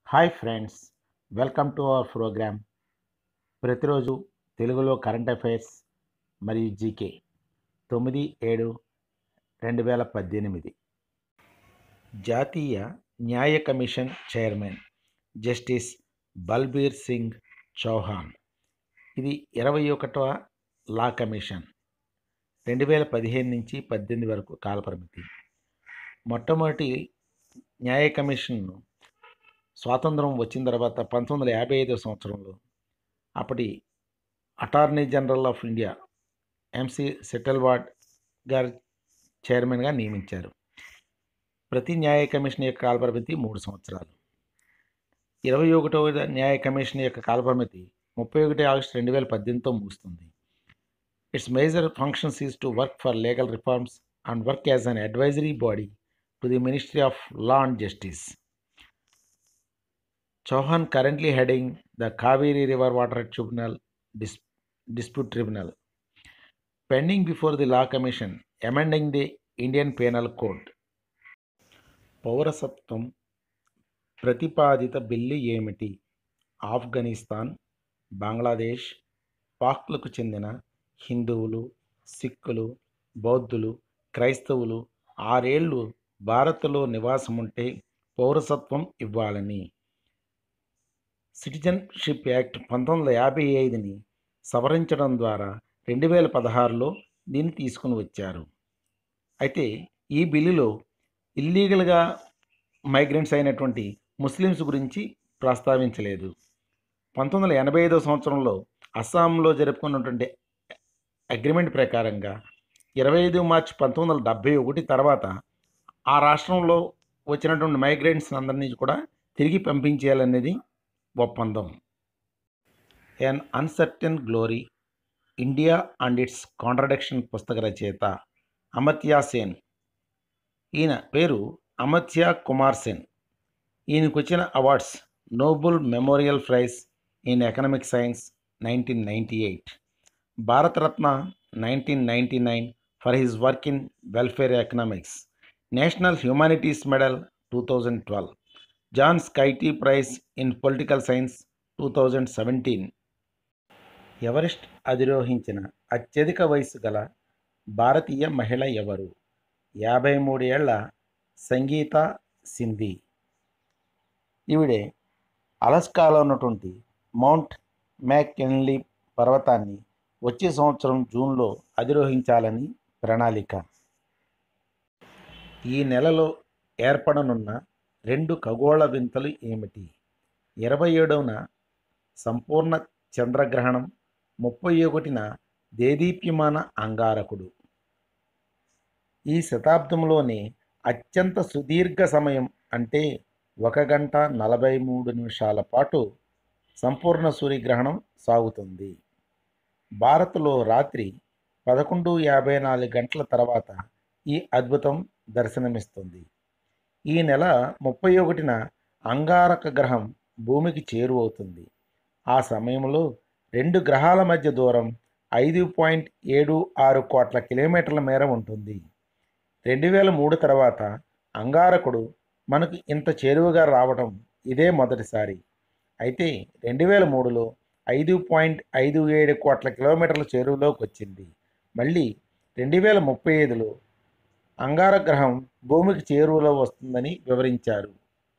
Hi friends welcome to our program ప్రతిరోజు తెలుగులో current affairs మరియు జీకే తొమ్మిది ఏడు రెండు వేల పద్దెనిమిది జాతీయ న్యాయ commission chairman justice Balbir Singh Chauhan ఇది ఇరవై ఒకటవ లా కమిషన్ రెండు వేల పదిహేను నుంచి పద్దెనిమిది వరకు కాలపరిమితి మొట్టమొదటి న్యాయ కమిషన్ను స్వాతంత్రం వచ్చిన తర్వాత పంతొమ్మిది వందల యాభై ఐదో సంవత్సరంలో అప్పటి attorney general of India MC Setalvad గారు చైర్మన్గా నియమించారు ప్రతి న్యాయ కమిషన్ యొక్క కాలపరిమితి మూడు సంవత్సరాలు ఇరవై ఒకటవ న్యాయ కమిషన్ యొక్క కాలపరిమితి ముప్పై ఒకటి ఆగస్టు రెండు వేల పద్దెనిమిదితో ముగుస్తుంది its major functions is to work for legal reforms and work as an advisory body to the ministry of law and justice Chauhan currently heading the Kaveri River Water Tribunal Dis- Dispute Tribunal. Pending before the Law Commission, amending the Indian Penal Code. పౌరసత్వం ప్రతిపాదిత bill ఏమిటి ఆఫ్ఘనిస్తాన్ బంగ్లాదేశ్ పాక్లకు చెందిన హిందువులు సిక్కులు బౌద్ధులు క్రైస్తవులు ఆరేళ్లు భారత్లో నివాసముంటే పౌరసత్వం ఇవ్వాలని సిటిజన్షిప్ యాక్ట్ పంతొమ్మిది వందల యాభై ఐదుని సవరించడం ద్వారా రెండు వేల పదహారులో దీన్ని తీసుకుని వచ్చారు అయితే ఈ బిల్లులో ఇల్లీగల్గా మైగ్రెంట్స్ అయినటువంటి ముస్లిమ్స్ గురించి ప్రస్తావించలేదు పంతొమ్మిది వందల ఎనభై ఐదో సంవత్సరంలో అస్సాంలో జరుపుకున్నటువంటి అగ్రిమెంట్ ప్రకారంగా ఇరవై ఐదు మార్చి పంతొమ్మిది వందల డెబ్భై ఒకటి తర్వాత ఆ రాష్ట్రంలో వచ్చినటువంటి మైగ్రెంట్స్ అందరినీ కూడా తిరిగి పంపించేయాలనేది ఒప్పందం an uncertain glory India and its contradiction పుస్తక రచయిత అమర్త్యా సేన్ ఈయన పేరు అమర్త్య కుమార్ సేన్ ఈయనకు వచ్చిన awards Nobel memorial prize in economic science nineteen ninety eight Bharat Ratna nineteen ninety nine for his work in welfare economics national humanities medal two thousand twelve Johan Skytte prize in political science two thousand seventeen Everest అధిరోహించిన అత్యధిక వయసు గల భారతీయ మహిళ ఎవరు యాభై మూడేళ్ల సంగీత సింధి ఈవిడే అలస్కాలో ఉన్నటువంటి మౌంట్ మ్యాకెన్లీ పర్వతాన్ని వచ్చే సంవత్సరం జూన్లో అధిరోహించాలని ప్రణాళిక ఈ నెలలో ఏర్పడనున్న రెండు ఖగోళ వింతలు ఏమిటి ఇరవై ఏడవన సంపూర్ణ చంద్రగ్రహణం ముప్పై ఒకటిన దేదీప్యమాన అంగారకుడు ఈ శతాబ్దంలోనే అత్యంత సుదీర్ఘ సమయం అంటే ఒక గంట నలభై మూడు నిమిషాల పాటు సంపూర్ణ సూర్యగ్రహణం సాగుతుంది భారత్లో రాత్రి పదకొండు యాభై నాలుగు గంటల తర్వాత ఈ అద్భుతం దర్శనమిస్తుంది ఈ నెల ముప్పై ఒకటిన అంగారక గ్రహం భూమికి చేరువవుతుంది ఆ సమయంలో రెండు గ్రహాల మధ్య దూరం ఐదు పాయింట్ ఏడు ఆరు కోట్ల కిలోమీటర్ల మేర ఉంటుంది రెండు వేల మూడు తర్వాత అంగారకుడు మనకు ఇంత చేరువగా రావడం ఇదే మొదటిసారి అయితే రెండు వేల మూడులో ఐదు పాయింట్ ఐదు ఏడు కోట్ల కిలోమీటర్ల చేరువలోకి వచ్చింది మళ్ళీ రెండు వేల ముప్పై ఐదులో అంగారగ్రహం భూమికి చేరువలో వస్తుందని వివరించారు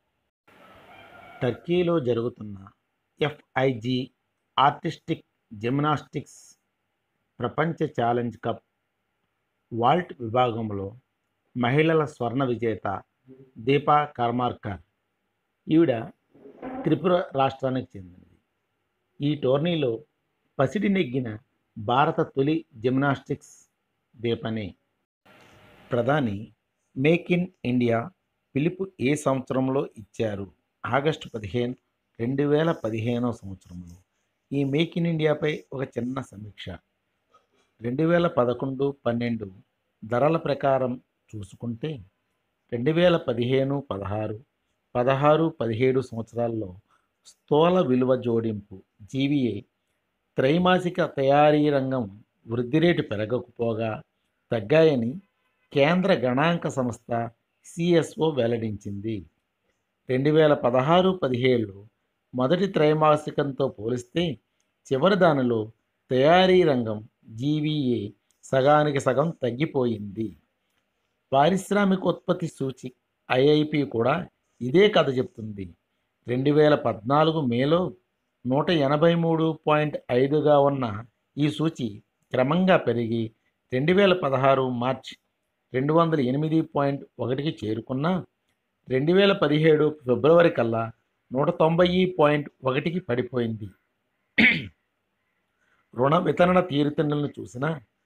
టర్కీలో జరుగుతున్న ఎఫ్ఐజి ఆర్టిస్టిక్ జిమ్నాస్టిక్స్ ప్రపంచ ఛాలెంజ్ కప్ వాల్ట్ విభాగంలో మహిళల స్వర్ణ విజేత దీపా కర్మార్కర్ ఈవిడ త్రిపుర రాష్ట్రానికి చెందినది ఈ టోర్నీలో పసిడి నెగ్గిన భారత తొలి జిమ్నాస్టిక్స్ దీపనే ప్రధాని మేక్ ఇన్ ఇండియా పిలుపు ఏ సంవత్సరంలో ఇచ్చారు ఆగస్టు పదిహేను రెండు వేల పదిహేనో సంవత్సరంలో ఈ మేక్ ఇన్ ఇండియాపై ఒక చిన్న సమీక్ష రెండు వేల పదకొండు పన్నెండు ధరల ప్రకారం చూసుకుంటే రెండు వేల పదిహేను పదహారు పదహారు పదిహేడు సంవత్సరాల్లో స్థూల విలువ జోడింపు జీవీఏ త్రైమాసిక తయారీ రంగం వృద్ధి రేటు పెరగకపోగా తగ్గాయని కేంద్ర గణాంక సంస్థ సిఎస్ఓ వెల్లడించింది రెండు వేల పదహారు పదిహేళ్ళు మొదటి త్రైమాసికంతో పోలిస్తే చివరి దానిలో తయారీ రంగం జీవీఏ సగానికి సగం తగ్గిపోయింది పారిశ్రామిక ఉత్పత్తి సూచి ఐఐపి కూడా ఇదే కథ చెప్తుంది రెండు వేల పద్నాలుగు మేలో నూట ఎనభై మూడు పాయింట్ ఐదుగా ఉన్న ఈ సూచి క్రమంగా పెరిగి రెండు వేల పదహారు మార్చ్ రెండు వందల ఎనిమిది పాయింట్ ఒకటికి చేరుకున్న రెండు వేల పదిహేడు ఫిబ్రవరి కల్లా నూట తొంభై పాయింట్ ఒకటికి పడిపోయింది రుణ వితరణ తీరుతెన్నులను చూసిన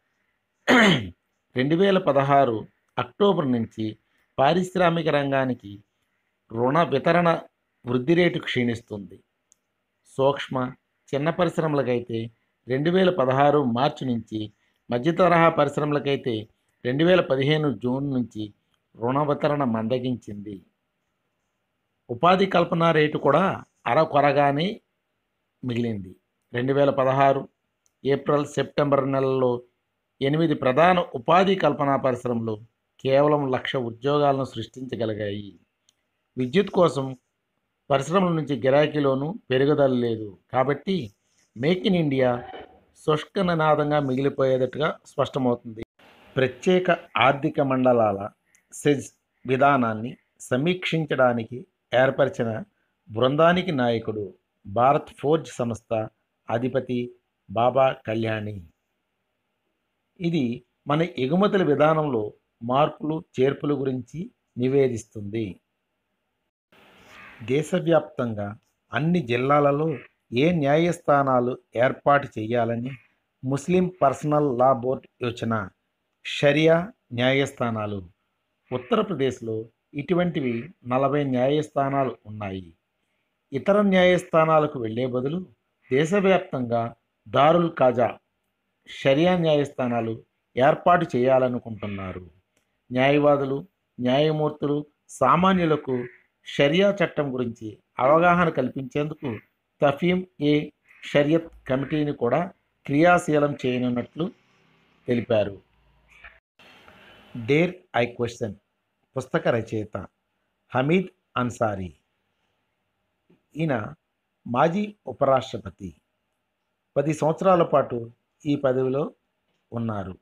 రెండు వేల పదహారు అక్టోబర్ నుంచి పారిశ్రామిక రంగానికి రుణ వితరణ వృద్ధి రేటు క్షీణిస్తుంది సూక్ష్మ చిన్న పరిశ్రమలకైతే రెండు వేల పదహారు మార్చి నుంచి మధ్య తరహా పరిశ్రమలకైతే రెండు వేల పదిహేను జూన్ నుంచి రుణ వితరణ మందగించింది ఉపాధి కల్పన రేటు కూడా అరకొరగానే మిగిలింది రెండు వేల పదహారు ఏప్రిల్ సెప్టెంబర్ నెలల్లో ఎనిమిది ప్రధాన ఉపాధి కల్పనా పరిశ్రమలు కేవలం లక్ష ఉద్యోగాలను సృష్టించగలిగాయి విద్యుత్ కోసం పరిశ్రమల నుంచి గిరాకీలోనూ పెరుగుదల లేదు కాబట్టి మేక్ ఇన్ ఇండియా శుష్క నినాదంగా మిగిలిపోయేటట్టుగా స్పష్టమవుతుంది ప్రత్యేక ఆర్థిక మండలాల సెజ్ విధానాన్ని సమీక్షించడానికి ఏర్పరిచిన బృందానికి నాయకుడు భారత్ ఫోర్జ్ సంస్థ అధిపతి బాబా కళ్యాణి ఇది మన ఎగుమతుల విధానంలో మార్పులు చేర్పుల గురించి నివేదిస్తుంది దేశవ్యాప్తంగా అన్ని జిల్లాలలో ఏ న్యాయస్థానాలు ఏర్పాటు చేయాలని ముస్లిం పర్సనల్ లా బోర్డ్ యోచన షరియా న్యాయస్థానాలు ఉత్తరప్రదేశ్లో ఇటువంటివి నలభై న్యాయస్థానాలు ఉన్నాయి ఇతర న్యాయస్థానాలకు వెళ్ళే బదులు దేశవ్యాప్తంగా దారుల్ కాజా షరియా న్యాయస్థానాలు ఏర్పాటు చేయాలనుకుంటున్నారు న్యాయవాదులు న్యాయమూర్తులు సామాన్యులకు షరియా చట్టం గురించి అవగాహన కల్పించేందుకు తఫీం ఏ షరియత్ కమిటీని కూడా క్రియాశీలం చేయనున్నట్లు తెలిపారు డేర్ ఐ క్వశ్చన్ పుస్తక రచయిత హమీద్ అన్సారీ ఈయన మాజీ ఉపరాష్ట్రపతి పది సంవత్సరాల పాటు ఈ పదవిలో ఉన్నారు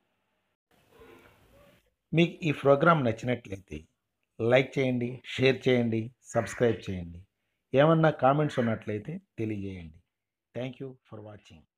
మీకు ఈ ప్రోగ్రాం నచ్చినట్లయితే లైక్ చేయండి షేర్ చేయండి సబ్స్క్రైబ్ చేయండి ఏమన్నా కామెంట్స్ ఉన్నట్లయితే తెలియజేయండి థ్యాంక్ యూ ఫర్ వాచింగ్